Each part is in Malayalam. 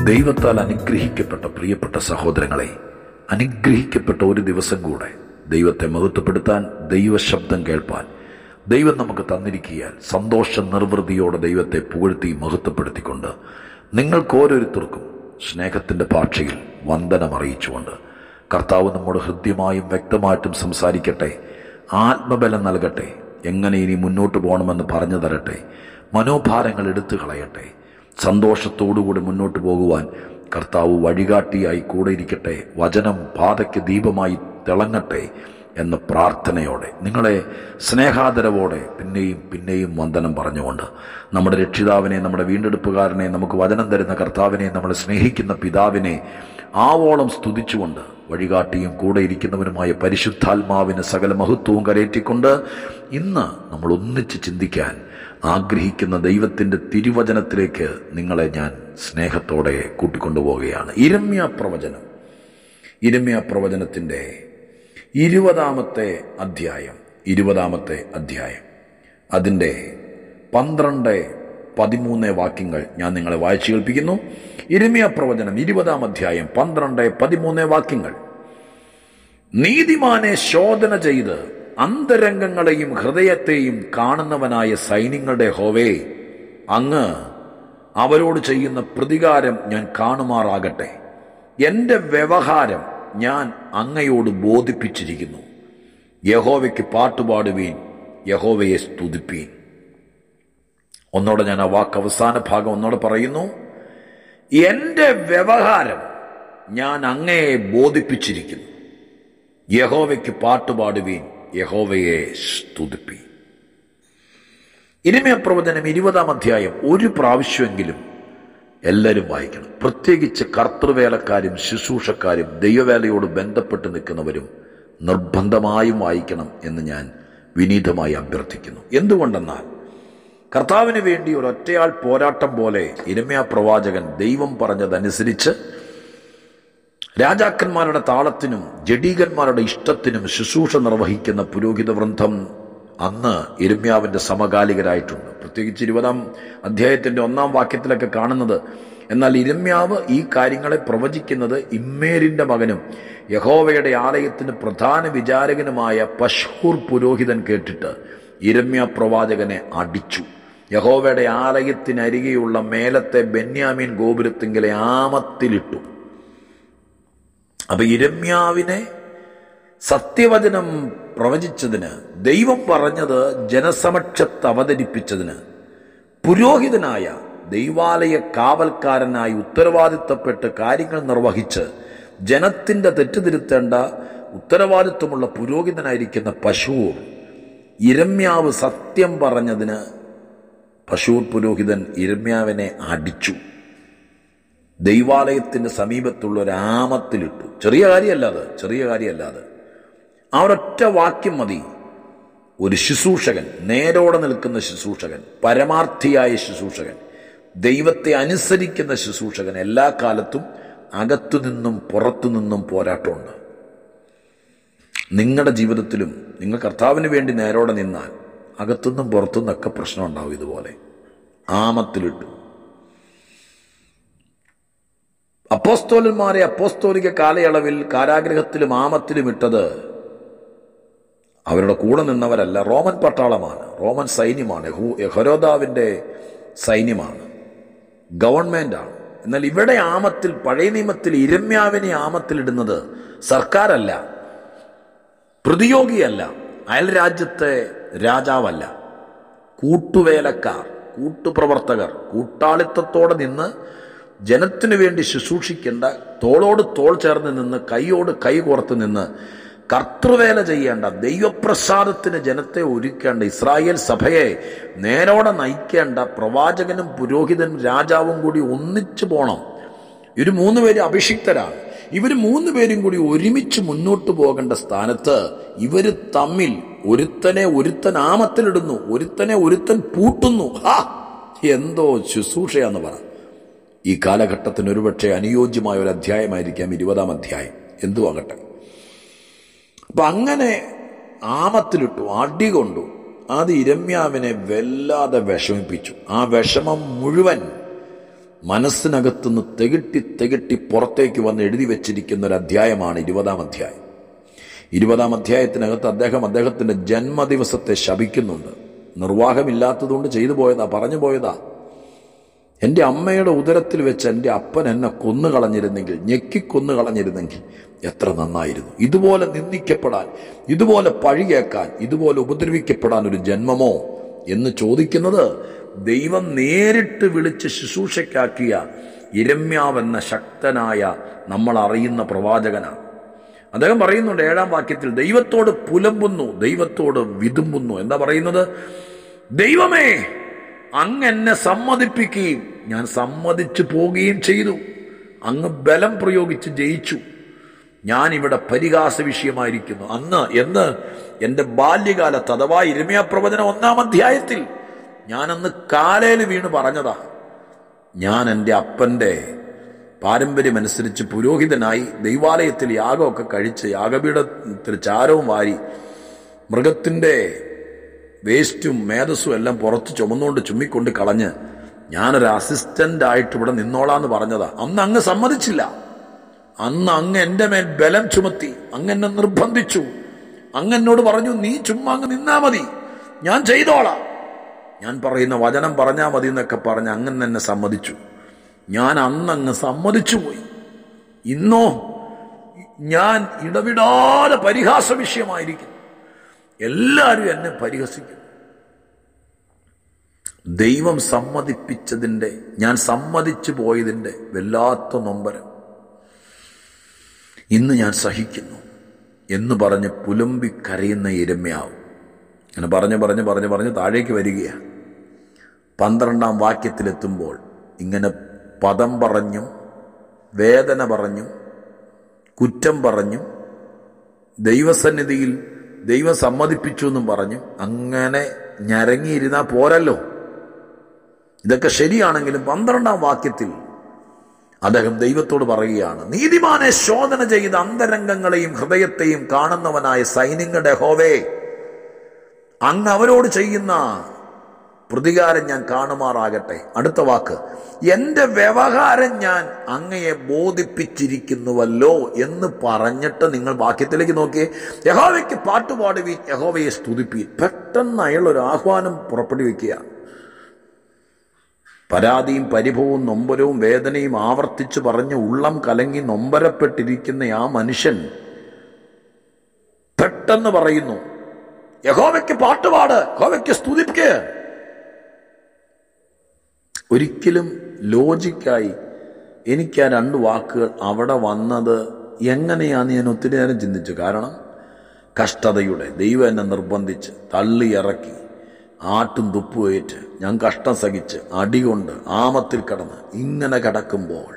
ദൈവത്താൽ അനുഗ്രഹിക്കപ്പെട്ട പ്രിയപ്പെട്ട സഹോദരങ്ങളെ അനുഗ്രഹിക്കപ്പെട്ട ഒരു ദിവസം കൂടെ ദൈവത്തെ മഹത്വപ്പെടുത്താൻ ദൈവശബ്ദം കേൾപ്പാൻ ദൈവം നമുക്ക് തന്നിരിക്കിയാൽ സന്തോഷ നിർവൃതിയോടെ ദൈവത്തെ പുകഴ്ത്തി മഹത്വപ്പെടുത്തിക്കൊണ്ട് നിങ്ങൾക്ക് ഓരോരുത്തർക്കും സ്നേഹത്തിൻ്റെ ഭാഷയിൽ വന്ദനം അറിയിച്ചുകൊണ്ട് കർത്താവ് നമ്മോട് ഹൃദ്യമായും വ്യക്തമായിട്ടും സംസാരിക്കട്ടെ ആത്മബലം നൽകട്ടെ എങ്ങനെ ഇനി മുന്നോട്ട് പോകണമെന്ന് പറഞ്ഞു തരട്ടെ മനോഭാരങ്ങൾ എടുത്തു കളയട്ടെ സന്തോഷത്തോടുകൂടി മുന്നോട്ട് പോകുവാൻ കർത്താവ് വഴികാട്ടിയായി കൂടെ ഇരിക്കട്ടെ വചനം പാതയ്ക്ക് ദീപമായി തിളങ്ങട്ടെ എന്ന പ്രാർത്ഥനയോടെ നിങ്ങളെ സ്നേഹാദരവോടെ പിന്നെയും പിന്നെയും വന്ദനം പറഞ്ഞുകൊണ്ട് നമ്മുടെ രക്ഷിതാവിനെ നമ്മുടെ വീണ്ടെടുപ്പുകാരനെ നമുക്ക് വചനം തരുന്ന കർത്താവിനെ നമ്മളെ സ്നേഹിക്കുന്ന പിതാവിനെ ആവോളം സ്തുതിച്ചുകൊണ്ട് വഴികാട്ടിയും കൂടെ ഇരിക്കുന്നവനുമായ പരിശുദ്ധാത്മാവിന് സകല മഹത്വവും കരയേറ്റിക്കൊണ്ട് ഇന്ന് നമ്മൾ ഒന്നിച്ച് ചിന്തിക്കാൻ ആഗ്രഹിക്കുന്ന ദൈവത്തിൻ്റെ തിരുവചനത്തിലേക്ക് നിങ്ങളെ ഞാൻ സ്നേഹത്തോടെ കൂട്ടിക്കൊണ്ടുപോവുകയാണ് ഇരമ്യ പ്രവചനം ഇരമ്യ പ്രവചനത്തിൻ്റെ ഇരുപതാമത്തെ അധ്യായം ഇരുപതാമത്തെ അധ്യായം അതിൻ്റെ പന്ത്രണ്ട് പതിമൂന്ന് വാക്യങ്ങൾ ഞാൻ നിങ്ങളെ വായിച്ചു കേൾപ്പിക്കുന്നു ഇരമ്യ പ്രവചനം ഇരുപതാം അധ്യായം പന്ത്രണ്ട് പതിമൂന്ന് വാക്യങ്ങൾ നീതിമാനെ ശോധന ചെയ്ത് അന്തരംഗങ്ങളെയും ഹൃദയത്തെയും കാണുന്നവനായ സൈന്യങ്ങളുടെ ഹോവേ അങ്ങ് അവരോട് ചെയ്യുന്ന പ്രതികാരം ഞാൻ കാണുമാറാകട്ടെ എൻ്റെ വ്യവഹാരം ഞാൻ അങ്ങയോട് ബോധിപ്പിച്ചിരിക്കുന്നു യഹോവയ്ക്ക് പാട്ടുപാടുവീൻ യഹോവയെ സ്തുതിപ്പീൻ ഒന്നോടെ ഞാൻ ആ വാക്ക് അവസാന ഭാഗം ഒന്നോടെ പറയുന്നു എൻ്റെ വ്യവഹാരം ഞാൻ അങ്ങയെ ബോധിപ്പിച്ചിരിക്കുന്നു യഹോവയ്ക്ക് പാട്ടുപാടുവീൻ യഹോവയെ സ്തുതിപ്പീൻ ഇനിമയ പ്രവചനം ഇരുപതാം അധ്യായം ഒരു പ്രാവശ്യമെങ്കിലും എല്ലാവരും വായിക്കണം പ്രത്യേകിച്ച് കർത്തൃവേലക്കാരും ശുശ്രൂഷക്കാരും ദൈവവേലയോട് ബന്ധപ്പെട്ട് നിൽക്കുന്നവരും നിർബന്ധമായും വായിക്കണം എന്ന് ഞാൻ വിനീതമായി അഭ്യർത്ഥിക്കുന്നു എന്തുകൊണ്ടെന്നാൽ കർത്താവിന് വേണ്ടി ഒരൊറ്റയാൾ പോരാട്ടം പോലെ ഇരമ്യ പ്രവാചകൻ ദൈവം പറഞ്ഞതനുസരിച്ച് രാജാക്കന്മാരുടെ താളത്തിനും ജഡീകന്മാരുടെ ഇഷ്ടത്തിനും ശുശ്രൂഷ നിർവഹിക്കുന്ന പുരോഹിത വൃന്ദം അന്ന് ഇരമ്യാവിൻ്റെ സമകാലികരായിട്ടുണ്ട് പ്രത്യേകിച്ച് ഇരുപതാം അധ്യായത്തിൻ്റെ ഒന്നാം വാക്യത്തിലൊക്കെ കാണുന്നത് എന്നാൽ ഇരമ്യാവ് ഈ കാര്യങ്ങളെ പ്രവചിക്കുന്നത് ഇമ്മേരിൻ്റെ മകനും യഹോവയുടെ ആലയത്തിന് പ്രധാന വിചാരകനുമായ പശൂർ പുരോഹിതൻ കേട്ടിട്ട് ഇരമ്യ പ്രവാചകനെ അടിച്ചു യഹോവയുടെ ആലയത്തിനരികെയുള്ള മേലത്തെ ബെന്യാമീൻ ഗോപുരത്തിങ്കിലെ ആമത്തിലിട്ടു അപ്പൊ ഇരമ്യാവിനെ സത്യവചനം പ്രവചിച്ചതിന് ദൈവം പറഞ്ഞത് ജനസമക്ഷത്ത് അവതരിപ്പിച്ചതിന് പുരോഹിതനായ ദൈവാലയ കാവൽക്കാരനായി ഉത്തരവാദിത്തപ്പെട്ട് കാര്യങ്ങൾ നിർവഹിച്ച് ജനത്തിൻ്റെ തെറ്റുതിരുത്തേണ്ട ഉത്തരവാദിത്വമുള്ള പുരോഹിതനായിരിക്കുന്ന പശൂർ ഇരമ്യാവ് സത്യം പറഞ്ഞതിന് പശൂർ പുരോഹിതൻ ഇരമ്യാവിനെ അടിച്ചു ദൈവാലയത്തിന്റെ സമീപത്തുള്ള ഒരു ആമത്തിലിട്ടു ചെറിയ കാര്യമല്ല അത് ചെറിയ കാര്യമല്ല അത് ആ ഒരൊറ്റ വാക്യം മതി ഒരു ശുശ്രൂഷകൻ നേരോടെ നിൽക്കുന്ന ശുശ്രൂഷകൻ പരമാർത്ഥിയായ ശുശ്രൂഷകൻ ദൈവത്തെ അനുസരിക്കുന്ന ശുശ്രൂഷകൻ എല്ലാ കാലത്തും അകത്തു നിന്നും പുറത്തു നിന്നും പോരാട്ടമുണ്ട് നിങ്ങളുടെ ജീവിതത്തിലും നിങ്ങൾ കർത്താവിന് വേണ്ടി നേരോടെ നിന്നാൽ അകത്തുനിന്നും പുറത്തുനിന്നൊക്കെ പ്രശ്നം ഉണ്ടാവും ഇതുപോലെ ആമത്തിലിട്ടു അപ്പോസ്തോലന്മാരെ അപ്പോസ്തോലിക കാലയളവിൽ കാരാഗ്രഹത്തിലും ആമത്തിലും ഇട്ടത് അവരുടെ കൂടെ നിന്നവരല്ല റോമൻ പട്ടാളമാണ് റോമൻ സൈന്യമാണ് ഹെരോദാവിൻ്റെ സൈന്യമാണ് ഗവൺമെൻറ്റാണ് എന്നാൽ ഇവിടെ ആമത്തിൽ പഴയ നിയമത്തിൽ ഇരമ്യാവിനെ ആമത്തിലിടുന്നത് സർക്കാരല്ല പ്രതിയോഗിയല്ല അയൽ രാജ്യത്തെ രാജാവല്ല കൂട്ടുവേലക്കാർ കൂട്ടുപ്രവർത്തകർ കൂട്ടാളിത്തത്തോടെ നിന്ന് ജനത്തിനു വേണ്ടി ശുശ്രൂഷിക്കേണ്ട തോളോട് തോൾ ചേർന്ന് നിന്ന് കൈയോട് കൈ കോർത്ത് നിന്ന് കർത്തൃവേല ചെയ്യേണ്ട ദൈവപ്രസാദത്തിന് ജനത്തെ ഒരുക്കേണ്ട ഇസ്രായേൽ സഭയെ നേരോടെ നയിക്കേണ്ട പ്രവാചകനും പുരോഹിതനും രാജാവും കൂടി ഒന്നിച്ചു പോണം ഇവർ മൂന്ന് പേര് അഭിഷിക്തരാണ് ഇവർ മൂന്ന് പേരും കൂടി ഒരുമിച്ച് മുന്നോട്ട് പോകേണ്ട സ്ഥാനത്ത് ഇവർ തമ്മിൽ ഒരുത്തനെ ഒരുത്തൻ ആമത്തിലിടുന്നു ഒരുത്തനെ ഒരുത്തൻ പൂട്ടുന്നു ഹാ എന്തോ ശുശ്രൂഷയാന്ന് പറ ഈ കാലഘട്ടത്തിന് ഒരുപക്ഷെ അനുയോജ്യമായ ഒരു അധ്യായമായിരിക്കാം ഇരുപതാം അധ്യായം എന്തുവാകട്ടെ അപ്പൊ അങ്ങനെ ആമത്തിലിട്ടു അടി കൊണ്ടു അത് ഇരമ്യാവിനെ വല്ലാതെ വിഷമിപ്പിച്ചു ആ വിഷമം മുഴുവൻ മനസ്സിനകത്തുനിന്ന് തെകിട്ടി തെകിട്ടി പുറത്തേക്ക് വന്ന് എഴുതി വെച്ചിരിക്കുന്ന ഒരു അധ്യായമാണ് ഇരുപതാം അധ്യായം ഇരുപതാം അധ്യായത്തിനകത്ത് അദ്ദേഹം അദ്ദേഹത്തിന്റെ ജന്മദിവസത്തെ ശപിക്കുന്നുണ്ട് നിർവാഹമില്ലാത്തതുകൊണ്ട് ചെയ്തു പോയതാ പറഞ്ഞു പോയതാ എൻ്റെ അമ്മയുടെ ഉദരത്തിൽ വെച്ച് എൻ്റെ അപ്പൻ എന്നെ കൊന്നുകളഞ്ഞിരുന്നെങ്കിൽ ഞെക്കിക്കൊന്നു കളഞ്ഞിരുന്നെങ്കിൽ എത്ര നന്നായിരുന്നു ഇതുപോലെ നിന്ദിക്കപ്പെടാൻ ഇതുപോലെ പഴി കേൾക്കാൻ ഇതുപോലെ ഉപദ്രവിക്കപ്പെടാൻ ഒരു ജന്മമോ എന്ന് ചോദിക്കുന്നത് ദൈവം നേരിട്ട് വിളിച്ച് ശുശ്രൂഷയ്ക്കാക്കിയ ഇരമ്യാവെന്ന ശക്തനായ നമ്മൾ അറിയുന്ന പ്രവാചകനാണ് അദ്ദേഹം പറയുന്നുണ്ട് ഏഴാം വാക്യത്തിൽ ദൈവത്തോട് പുലമ്പുന്നു ദൈവത്തോട് വിതുമ്പുന്നു എന്താ പറയുന്നത് ദൈവമേ അങ്ങ് എന്നെ സമ്മതിപ്പിക്കുകയും ഞാൻ സമ്മതിച്ചു പോവുകയും ചെയ്തു അങ്ങ് ബലം പ്രയോഗിച്ച് ജയിച്ചു ഞാൻ ഇവിടെ പരിഹാസ വിഷയമായിരിക്കുന്നു അന്ന് എന്ന് എൻ്റെ ബാല്യകാലത്ത് അഥവാ ഇരമ്യ പ്രവചനം ഒന്നാം അധ്യായത്തിൽ ഞാനന്ന് കാലയിൽ വീണ് പറഞ്ഞതാ ഞാൻ എൻ്റെ അപ്പൻ്റെ പാരമ്പര്യമനുസരിച്ച് പുരോഹിതനായി ദൈവാലയത്തിൽ യാഗമൊക്കെ കഴിച്ച് യാഗപീഠത്തിൽ ചാരവും വാരി മൃഗത്തിൻ്റെ വേസ്റ്റും മേധസ്സും എല്ലാം പുറത്ത് ചുമന്നുകൊണ്ട് ചുമ്മിക്കൊണ്ട് കളഞ്ഞ് ഞാനൊരു അസിസ്റ്റന്റ് ആയിട്ട് ഇവിടെ നിന്നോളാന്ന് പറഞ്ഞതാ അന്ന് അങ്ങ് സമ്മതിച്ചില്ല അന്ന് അങ്ങ് എൻ്റെ മേൽ ബലം ചുമത്തി അങ്ങ് എന്നെ നിർബന്ധിച്ചു അങ്ങ് എന്നോട് പറഞ്ഞു നീ ചുമ്മാ അങ്ങ് നിന്നാ മതി ഞാൻ ചെയ്തോളാം ഞാൻ പറയുന്ന വചനം പറഞ്ഞാൽ മതി എന്നൊക്കെ പറഞ്ഞ് അങ്ങനെ എന്നെ സമ്മതിച്ചു ഞാൻ അന്നങ്ങ് സമ്മതിച്ചു പോയി ഇന്നോ ഞാൻ ഇടവിടാതെ പരിഹാസ വിഷയമായിരിക്കുന്നു എല്ലാവരും എന്നെ പരിഹസിക്കുന്നു ദൈവം സമ്മതിപ്പിച്ചതിൻ്റെ ഞാൻ സമ്മതിച്ചു പോയതിൻ്റെ വല്ലാത്ത നൊമ്പരം ഇന്ന് ഞാൻ സഹിക്കുന്നു എന്ന് പറഞ്ഞ് പുലമ്പി കരയുന്ന ഇരമ്യാവും അങ്ങനെ പറഞ്ഞ് പറഞ്ഞ് പറഞ്ഞ് പറഞ്ഞ് താഴേക്ക് വരികയാണ് പന്ത്രണ്ടാം വാക്യത്തിലെത്തുമ്പോൾ ഇങ്ങനെ പദം പറഞ്ഞും വേദന പറഞ്ഞും കുറ്റം പറഞ്ഞും ദൈവസന്നിധിയിൽ ദൈവം സമ്മതിപ്പിച്ചു എന്നും പറഞ്ഞു അങ്ങനെ ഞരങ്ങിയിരുന്നാ പോരല്ലോ ഇതൊക്കെ ശരിയാണെങ്കിലും പന്ത്രണ്ടാം വാക്യത്തിൽ അദ്ദേഹം ദൈവത്തോട് പറയുകയാണ് നീതിമാനെ ശോധന ചെയ്ത അന്തരംഗങ്ങളെയും ഹൃദയത്തെയും കാണുന്നവനായ സൈന്യങ്ങളുടെ ഹോവേ അങ്ങ് അവരോട് ചെയ്യുന്ന പ്രതികാരം ഞാൻ കാണുമാറാകട്ടെ അടുത്ത വാക്ക് എന്റെ വ്യവഹാരം ഞാൻ അങ്ങയെ ബോധിപ്പിച്ചിരിക്കുന്നുവല്ലോ എന്ന് പറഞ്ഞിട്ട് നിങ്ങൾ വാക്യത്തിലേക്ക് നോക്കിയേ യഹോവയ്ക്ക് പാട്ടുപാടുവീൻ യഹോവയെ സ്തുതിപ്പീൻ പെട്ടെന്ന് അയാൾ ഒരു ആഹ്വാനം പുറപ്പെടുവിക്കുക പരാതിയും പരിഭവവും നൊമ്പരവും വേദനയും ആവർത്തിച്ച് പറഞ്ഞ് ഉള്ളം കലങ്ങി നൊമ്പരപ്പെട്ടിരിക്കുന്ന ആ മനുഷ്യൻ പെട്ടെന്ന് പറയുന്നു യഹോവയ്ക്ക് പാട്ടുപാട് യഹോവയ്ക്ക് സ്തുതിക്ക് ഒരിക്കലും ലോജിക്കായി എനിക്ക് ആ രണ്ട് വാക്കുകൾ അവിടെ വന്നത് എങ്ങനെയാന്ന് ഞാൻ ഒത്തിരി നേരം ചിന്തിച്ചു കാരണം കഷ്ടതയുടെ ദൈവം എന്നെ നിർബന്ധിച്ച് തള്ളി ഇറക്കി ആട്ടും തുപ്പുവേറ്റ് ഞാൻ കഷ്ടം സഹിച്ച് അടികൊണ്ട് ആമത്തിൽ കടന്ന് ഇങ്ങനെ കിടക്കുമ്പോൾ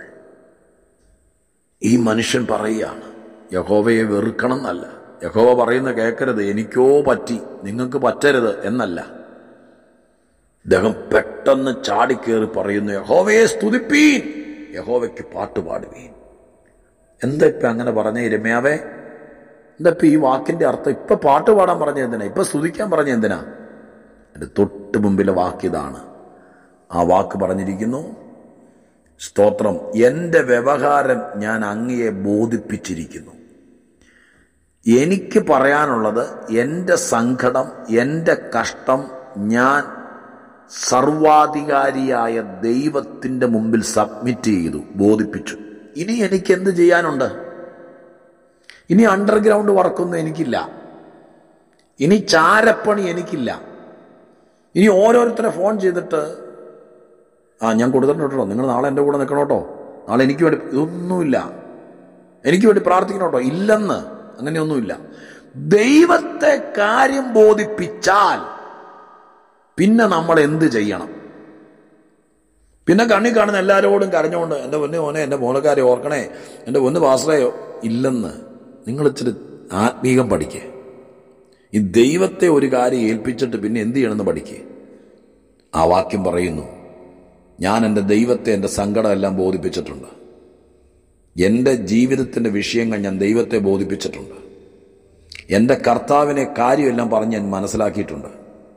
ഈ മനുഷ്യൻ പറയുകയാണ് യഹോവയെ വെറുക്കണം എന്നല്ല യഹോവ പറയുന്ന കേൾക്കരുത് എനിക്കോ പറ്റി നിങ്ങൾക്ക് പറ്റരുത് എന്നല്ല അദ്ദേഹം പെട്ടെന്ന് ചാടിക്കേറി പറയുന്നു യഹോവയെ സ്തുതിപ്പീൻ യഹോവയ്ക്ക് പാട്ട് പാടുവീൻ എന്താ ഇപ്പൊ അങ്ങനെ പറഞ്ഞ ഇരമ്യാവേ എന്താ ഇപ്പൊ ഈ വാക്കിന്റെ അർത്ഥം ഇപ്പൊ പാട്ട് പാടാൻ പറഞ്ഞ എന്തിനാ ഇപ്പൊ സ്തുതിക്കാൻ പറഞ്ഞ എന്തിനാ എൻ്റെ തൊട്ട് മുമ്പിലെ വാക്കിതാണ് ആ വാക്ക് പറഞ്ഞിരിക്കുന്നു സ്തോത്രം എൻ്റെ വ്യവഹാരം ഞാൻ അങ്ങയെ ബോധിപ്പിച്ചിരിക്കുന്നു എനിക്ക് പറയാനുള്ളത് എൻ്റെ സങ്കടം എൻ്റെ കഷ്ടം ഞാൻ സർവാധികാരിയായ ദൈവത്തിൻ്റെ മുമ്പിൽ സബ്മിറ്റ് ചെയ്തു ബോധിപ്പിച്ചു ഇനി എനിക്ക് എന്ത് ചെയ്യാനുണ്ട് ഇനി അണ്ടർഗ്രൗണ്ട് വർക്കൊന്നും എനിക്കില്ല ഇനി ചാരപ്പണി എനിക്കില്ല ഇനി ഓരോരുത്തരെ ഫോൺ ചെയ്തിട്ട് ആ ഞാൻ കൊടുത്തിട്ടുണ്ട് കേട്ടോ നിങ്ങൾ നാളെ എൻ്റെ കൂടെ നിൽക്കണം കേട്ടോ നാളെ എനിക്ക് വേണ്ടി ഇതൊന്നുമില്ല എനിക്ക് വേണ്ടി പ്രാർത്ഥിക്കണം കേട്ടോ ഇല്ലെന്ന് അങ്ങനെയൊന്നുമില്ല ദൈവത്തെ കാര്യം ബോധിപ്പിച്ചാൽ പിന്നെ നമ്മൾ എന്ത് ചെയ്യണം പിന്നെ കണ്ണി കാണുന്ന എല്ലാവരോടും കരഞ്ഞുകൊണ്ട് എൻ്റെ പൊന്നു മോനെ എൻ്റെ മോളക്കാരെ ഓർക്കണേ എൻ്റെ പൊന്ന് പാസ്രയോ ഇല്ലെന്ന് നിങ്ങൾ ഇച്ചിരി ആത്മീകം പഠിക്കേ ഈ ദൈവത്തെ ഒരു കാര്യം ഏൽപ്പിച്ചിട്ട് പിന്നെ എന്ത് ചെയ്യണമെന്ന് പഠിക്കേ ആ വാക്യം പറയുന്നു ഞാൻ എൻ്റെ ദൈവത്തെ എൻ്റെ സങ്കടം എല്ലാം ബോധിപ്പിച്ചിട്ടുണ്ട് എൻ്റെ ജീവിതത്തിൻ്റെ വിഷയങ്ങൾ ഞാൻ ദൈവത്തെ ബോധിപ്പിച്ചിട്ടുണ്ട് എൻ്റെ കർത്താവിനെ കാര്യമെല്ലാം പറഞ്ഞ് ഞാൻ മനസ്സിലാക്കിയിട്ടുണ്ട്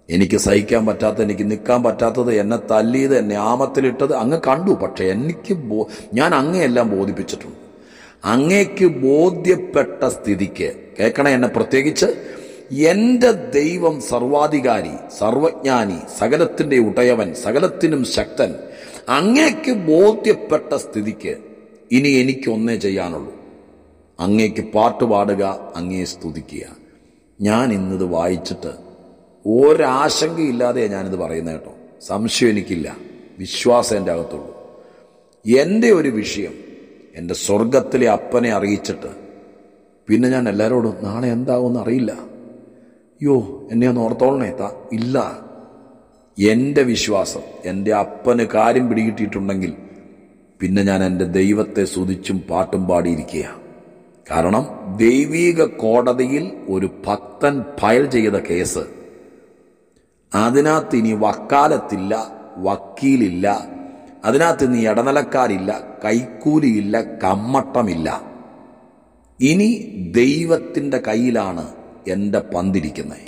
എനിക്ക് സഹിക്കാൻ പറ്റാത്ത എനിക്ക് നിൽക്കാൻ പറ്റാത്തത് എന്നെ തല്ലിയത് എന്നെ ആമത്തിലിട്ടത് അങ്ങ് കണ്ടു പക്ഷെ എനിക്ക് ബോ ഞാൻ അങ്ങയെല്ലാം ബോധിപ്പിച്ചിട്ടുണ്ട് അങ്ങേക്ക് ബോധ്യപ്പെട്ട സ്ഥിതിക്ക് കേൾക്കണേ എന്നെ പ്രത്യേകിച്ച് എൻ്റെ ദൈവം സർവാധികാരി സർവജ്ഞാനി സകലത്തിൻ്റെ ഉടയവൻ സകലത്തിനും ശക്തൻ അങ്ങേക്ക് ബോധ്യപ്പെട്ട സ്ഥിതിക്ക് ഇനി എനിക്കൊന്നേ ചെയ്യാനുള്ളൂ അങ്ങേക്ക് പാട്ട് പാടുക അങ്ങേ സ്തുതിക്കുക ഞാൻ ഇന്നിത് വായിച്ചിട്ട് ഒരാശങ്കയില്ലാതെ ഞാനിത് പറയുന്നത് കേട്ടോ സംശയം എനിക്കില്ല വിശ്വാസം എൻ്റെ അകത്തുള്ളൂ എൻ്റെ ഒരു വിഷയം എൻ്റെ സ്വർഗത്തിലെ അപ്പനെ അറിയിച്ചിട്ട് പിന്നെ ഞാൻ എല്ലാവരോടും നാളെ എന്താകുമെന്ന് അറിയില്ല അയ്യോ എന്നെ ഒന്ന് ഓർത്തോളണേ താ ഇല്ല എൻ്റെ വിശ്വാസം എൻ്റെ അപ്പന് കാര്യം പിടികിട്ടിയിട്ടുണ്ടെങ്കിൽ പിന്നെ ഞാൻ എൻ്റെ ദൈവത്തെ സ്തുതിച്ചും പാട്ടും പാടിയിരിക്കുക കാരണം ദൈവീക കോടതിയിൽ ഒരു ഭക്തൻ ഫയൽ ചെയ്ത കേസ് അതിനകത്ത് ഇനി വക്കാലത്തില്ല വക്കീലില്ല അതിനകത്ത് ഇനി ഇടനിലക്കാരില്ല കൈക്കൂലിയില്ല കമ്മട്ടമില്ല ഇനി ദൈവത്തിൻ്റെ കയ്യിലാണ് എൻ്റെ പന്തിരിക്കുന്നത്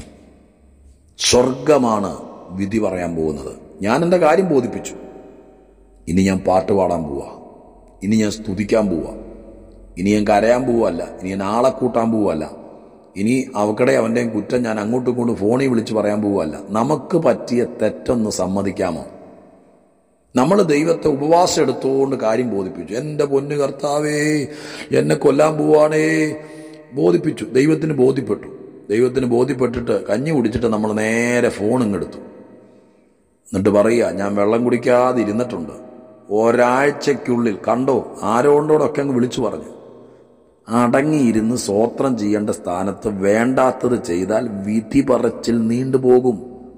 സ്വർഗമാണ് വിധി പറയാൻ പോകുന്നത് ഞാൻ എൻ്റെ കാര്യം ബോധിപ്പിച്ചു ഇനി ഞാൻ പാട്ട് പാടാൻ പോവാ ഇനി ഞാൻ സ്തുതിക്കാൻ പോവാ ഇനി ഞാൻ കരയാൻ പോവല്ല ഇനി ഞാൻ ആളെ കൂട്ടാൻ പോവല്ല ഇനി അവക്കടെ അവൻ്റെയും കുറ്റം ഞാൻ അങ്ങോട്ടും ഇങ്ങോട്ടും ഫോണിൽ വിളിച്ച് പറയാൻ പോവല്ല നമുക്ക് പറ്റിയ തെറ്റൊന്ന് സമ്മതിക്കാമോ നമ്മൾ ദൈവത്തെ ഉപവാസം എടുത്തുകൊണ്ട് കാര്യം ബോധിപ്പിച്ചു എൻ്റെ പൊന്നു കർത്താവേ എന്നെ കൊല്ലാൻ പോവാണേ ബോധിപ്പിച്ചു ദൈവത്തിന് ബോധ്യപ്പെട്ടു ദൈവത്തിന് ബോധ്യപ്പെട്ടിട്ട് കഞ്ഞി കുടിച്ചിട്ട് നമ്മൾ നേരെ ഫോൺ ഇങ്ങെടുത്തു എന്നിട്ട് പറയുക ഞാൻ വെള്ളം കുടിക്കാതെ ഇരുന്നിട്ടുണ്ട് ഒരാഴ്ചയ്ക്കുള്ളിൽ കണ്ടോ ആരോണ്ടോടൊക്കെ അങ്ങ് വിളിച്ചു പറഞ്ഞു അടങ്ങിയിരുന്ന് സ്വോത്രം ചെയ്യേണ്ട സ്ഥാനത്ത് വേണ്ടാത്തത് ചെയ്താൽ വിധി പറച്ചിൽ നീണ്ടുപോകും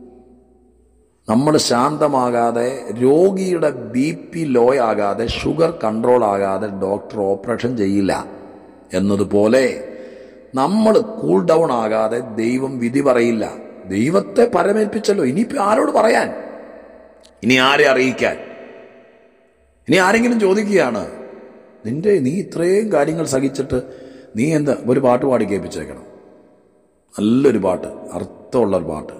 നമ്മൾ ശാന്തമാകാതെ രോഗിയുടെ ബി പി ലോ ആകാതെ ഷുഗർ കൺട്രോൾ ആകാതെ ഡോക്ടർ ഓപ്പറേഷൻ ചെയ്യില്ല എന്നതുപോലെ നമ്മൾ കൂൾ ഡൗൺ ആകാതെ ദൈവം വിധി പറയില്ല ദൈവത്തെ പരമേൽപ്പിച്ചല്ലോ ഇനിയിപ്പോൾ ആരോട് പറയാൻ ഇനി ആരെ അറിയിക്കാൻ ഇനി ആരെങ്കിലും ചോദിക്കുകയാണ് നിന്റെ നീ ഇത്രയും കാര്യങ്ങൾ സഹിച്ചിട്ട് നീ എന്താ ഒരു പാട്ട് പാടി കേൾപ്പിച്ചേക്കണം നല്ലൊരു പാട്ട് അർത്ഥമുള്ളൊരു പാട്ട്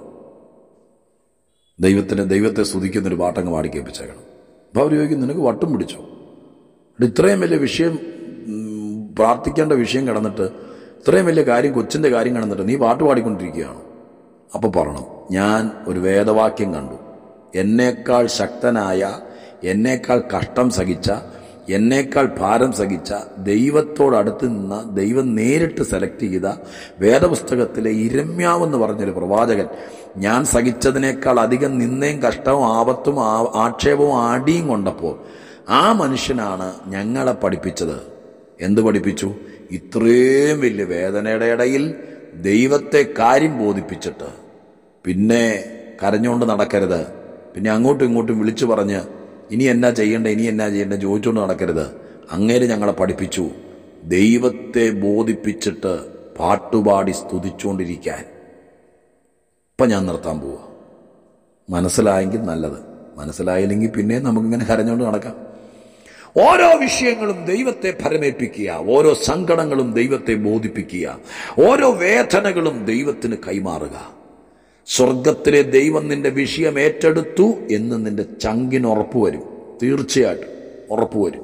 ദൈവത്തിന് ദൈവത്തെ സ്തുതിക്കുന്നൊരു പാട്ടങ്ങ് പാടി കേൾപ്പിച്ചേക്കണം അപ്പോൾ അവർ ചോദിക്കും നിനക്ക് വട്ടും പിടിച്ചോ എടാ, ഇത്രയും വലിയ വിഷയം ഉം, പ്രാർത്ഥിക്കേണ്ട വിഷയം കിടന്നിട്ട് ഇത്രയും വലിയ കാര്യം കൊച്ചിൻ്റെ കാര്യം കിടന്നിട്ട് നീ പാട്ട് പാടിക്കൊണ്ടിരിക്കുകയാണോ അപ്പോൾ പറയണം ഞാൻ ഒരു വേദവാക്യം കണ്ടു എന്നേക്കാൾ ശക്തനായ എന്നേക്കാൾ കഷ്ടം സഹിച്ച എന്നേക്കാൾ ഭാരം സഹിച്ച ദൈവത്തോടടുത്ത് നിന്ന ദൈവം നേരിട്ട് സെലക്ട് ചെയ്ത വേദപുസ്തകത്തിലെ ഇരമ്യാവെന്ന് പറഞ്ഞൊരു പ്രവാചകൻ ഞാൻ സഹിച്ചതിനേക്കാൾ അധികം നിന്നയും കഷ്ടവും ആപത്തും ആ- ആക്ഷേപവും ആടിയും കൊണ്ടപ്പോൾ ആ മനുഷ്യനാണ് ഞങ്ങളെ പഠിപ്പിച്ചത് എന്ത് പഠിപ്പിച്ചു ഇത്രയും വലിയ വേദനയുടെ ഇടയിൽ ദൈവത്തെ കാര്യം ബോധിപ്പിച്ചിട്ട് പിന്നെ കരഞ്ഞുകൊണ്ട് നടക്കരുത് പിന്നെ അങ്ങോട്ടും ഇങ്ങോട്ടും വിളിച്ചു പറഞ്ഞ് ഇനി എന്നാ ചെയ്യണ്ട ഇനി എന്നാ ചെയ്യണ്ട ചോദിച്ചുകൊണ്ട് നടക്കരുത് അങ്ങേര് ഞങ്ങളെ പഠിപ്പിച്ചു ദൈവത്തെ ബോധിപ്പിച്ചിട്ട് പാട്ടുപാടി സ്തുതിച്ചുകൊണ്ടിരിക്കാൻ ഇപ്പം ഞാൻ നിർത്താൻ പോവാ മനസ്സിലായെങ്കിൽ നല്ലത് മനസ്സിലായില്ലെങ്കിൽ പിന്നെ നമുക്കിങ്ങനെ കരഞ്ഞുകൊണ്ട് നടക്കാം ഓരോ വിഷയങ്ങളും ദൈവത്തെ ഫലമേൽപ്പിക്കുക ഓരോ സങ്കടങ്ങളും ദൈവത്തെ ബോധിപ്പിക്കുക ഓരോ വേദനകളും ദൈവത്തിന് കൈമാറുക സ്വർഗത്തിലെ ദൈവം നിന്റെ വിഷയം ഏറ്റെടുത്തു എന്ന് നിന്റെ ചങ്കിന് ഉറപ്പ് വരും തീർച്ചയായിട്ടും ഉറപ്പ് വരും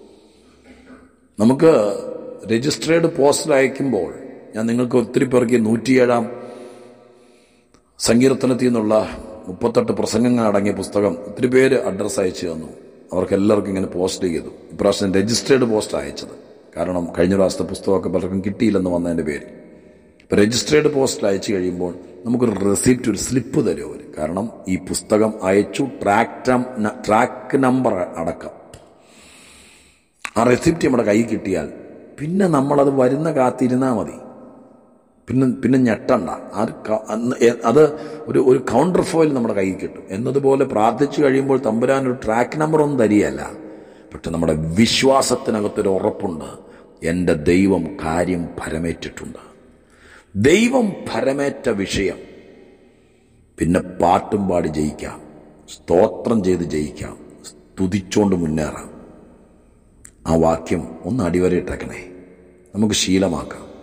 നമുക്ക് രജിസ്ട്രേഡ് പോസ്റ്റർ അയക്കുമ്പോൾ ഞാൻ നിങ്ങൾക്ക് ഒത്തിരി പേർക്ക് ഈ നൂറ്റിയേഴാം സങ്കീർത്തനത്തിൽ നിന്നുള്ള മുപ്പത്തെട്ട് പ്രസംഗങ്ങൾ അടങ്ങിയ പുസ്തകം ഒത്തിരി പേര് അഡ്രസ്സ് അയച്ചു തന്നു അവർക്ക് എല്ലാവർക്കും ഇങ്ങനെ പോസ്റ്റ് ചെയ്തു ഇപ്രാവശ്യം രജിസ്ട്രേഡ് പോസ്റ്റ് അയച്ചത് കാരണം കഴിഞ്ഞ പ്രാവശ്യത്തെ പുസ്തകമൊക്കെ പലർക്കും കിട്ടിയില്ലെന്ന് വന്നതിൻ്റെ പേര് ഇപ്പം രജിസ്ട്രേഡ് പോസ്റ്റിൽ അയച്ചു കഴിയുമ്പോൾ നമുക്കൊരു റെസിപ്റ്റ് ഒരു സ്ലിപ്പ് തരും അവർ കാരണം ഈ പുസ്തകം അയച്ചു ട്രാക്ക് ട്രാക്ക് നമ്പർ അടക്കം ആ റെസിപ്റ്റ് നമ്മുടെ കയ്യിൽ കിട്ടിയാൽ പിന്നെ നമ്മളത് വരുന്ന കാത്തിരുന്നാൽ മതി പിന്നെ പിന്നെ ഞെട്ടണ്ട ആ ക- അന്ന് എ- അത് ഒരു ഒരു കൗണ്ടർ ഫോയിൽ നമ്മുടെ കയ്യിൽ കിട്ടും എന്നതുപോലെ പ്രാർത്ഥിച്ചു കഴിയുമ്പോൾ തമ്പുരാൻ ഒരു ട്രാക്ക് നമ്പർ ഒന്നും തരികയല്ല പക്ഷെ നമ്മുടെ വിശ്വാസത്തിനകത്തൊരു ഉറപ്പുണ്ട് എൻ്റെ ദൈവം കാര്യം ഫലമേറ്റിട്ടുണ്ട് ദൈവം ഫലമേറ്റ വിഷയം പിന്നെ പാട്ടും പാടി ജയിക്കാം സ്തോത്രം ചെയ്ത് ജയിക്കാം സ്തുതിച്ചുകൊണ്ട് മുന്നേറാം ആ വാക്യം ഒന്ന് അടിവരയിട്ടേക്കണേ നമുക്ക് ശീലമാക്കാം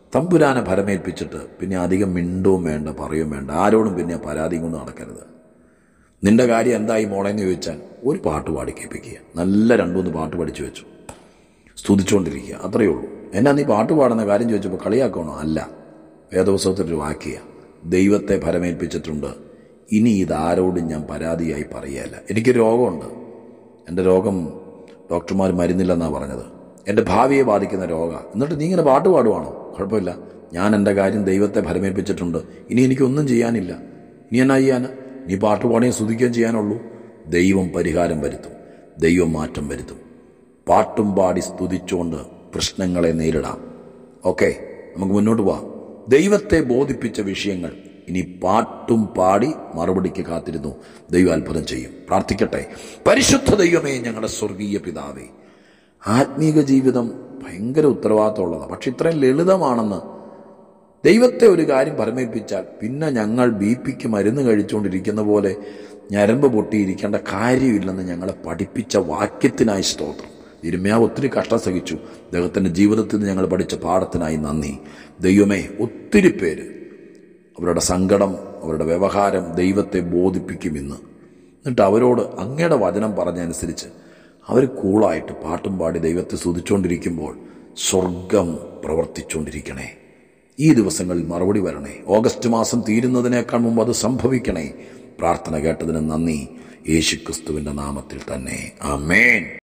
തമ്പുരാനെ ഭരമേൽപ്പിച്ചിട്ട് പിന്നെ അധികം മിണ്ടവും വേണ്ട പറയുകയും വേണ്ട ആരോടും പിന്നെ പരാതിയും കൊണ്ട് നടക്കരുത് നിന്റെ കാര്യം എന്തായി മോളെന്ന് ചോദിച്ചാൽ ഒരു പാട്ട് പാടി കേൾപ്പിക്കുക നല്ല രണ്ടു മൂന്ന് പാട്ട് പഠിച്ചു വെച്ചു സ്തുതിച്ചുകൊണ്ടിരിക്കുക അത്രയേ ഉള്ളൂ എന്നാ നീ പാട്ട് പാടുന്ന കാര്യം ചോദിച്ചപ്പോൾ കളിയാക്കണോ അല്ല വേദോത്സവത്തിൻ്റെ വാക്കിയ ദൈവത്തെ ഭരമേൽപ്പിച്ചിട്ടുണ്ട് ഇനി ഇതാരോടും ഞാൻ പരാതിയായി പറയുകയല്ല എനിക്ക് രോഗമുണ്ട് എൻ്റെ രോഗം ഡോക്ടർമാർ മരുന്നില്ലെന്നാണ് പറഞ്ഞത് എൻ്റെ ഭാവിയെ ബാധിക്കുന്ന രോഗ എന്നിട്ട് നീ ഇങ്ങനെ പാട്ട് പാടുവാണോ കുഴപ്പമില്ല ഞാൻ എൻ്റെ കാര്യം ദൈവത്തെ ഭരമേൽപ്പിച്ചിട്ടുണ്ട് ഇനി എനിക്കൊന്നും ചെയ്യാനില്ല ഇനി എന്നാ ചെയ്യാൻ നീ പാട്ട് പാടുകയും സ്തുതിക്കുകയും ചെയ്യാനുള്ളൂ ദൈവം പരിഹാരം വരുത്തും ദൈവം മാറ്റം വരുത്തും പാട്ടും പാടി സ്തുതിച്ചുകൊണ്ട് പ്രശ്നങ്ങളെ നേരിടാം ഓക്കെ നമുക്ക് മുന്നോട്ട് പോവാം ദൈവത്തെ ബോധിപ്പിച്ച വിഷയങ്ങൾ ഇനി പാട്ടും പാടി മറുപടിക്ക് കാത്തിരുന്നു ദൈവം അത്ഭുതം ചെയ്യും പ്രാർത്ഥിക്കട്ടെ പരിശുദ്ധ ദൈവമേ ഞങ്ങളുടെ സ്വർഗീയ പിതാവേ ആത്മീക ജീവിതം ഭയങ്കര ഉത്തരവാദിത്തമുള്ളതാണ് പക്ഷെ ഇത്രയും ലളിതമാണെന്ന് ദൈവത്തെ ഒരു കാര്യം പരമേൽപ്പിച്ചാൽ പിന്നെ ഞങ്ങൾ ബി പിക്ക് മരുന്ന് കഴിച്ചുകൊണ്ടിരിക്കുന്ന പോലെ ഞരമ്പ് പൊട്ടിയിരിക്കേണ്ട കാര്യമില്ലെന്ന് ഞങ്ങളെ പഠിപ്പിച്ച വാക്യത്തിനായി സ്തോത്രം തിരുമയാവ് ഒത്തിരി കഷ്ടം സഹിച്ചു അദ്ദേഹത്തിൻ്റെ ജീവിതത്തിൽ നിന്ന് ഞങ്ങൾ പഠിച്ച പാഠത്തിനായി നന്ദി ദൈവമേ ഒത്തിരി പേര് അവരുടെ സങ്കടം അവരുടെ വ്യവഹാരം ദൈവത്തെ ബോധിപ്പിക്കുമെന്ന് എന്നിട്ട് അവരോട് അങ്ങയുടെ വചനം പറഞ്ഞനുസരിച്ച് അവർ കൂളായിട്ട് പാട്ടും പാടി ദൈവത്തെ സ്തുതിച്ചുകൊണ്ടിരിക്കുമ്പോൾ സ്വർഗം പ്രവർത്തിച്ചുകൊണ്ടിരിക്കണേ ഈ ദിവസങ്ങളിൽ മറുപടി വരണേ ഓഗസ്റ്റ് മാസം തീരുന്നതിനേക്കാൾ മുമ്പ് അത് സംഭവിക്കണേ പ്രാർത്ഥന കേട്ടതിന് നന്ദി യേശുക്രിസ്തുവിൻ്റെ നാമത്തിൽ തന്നെ ആമേൻ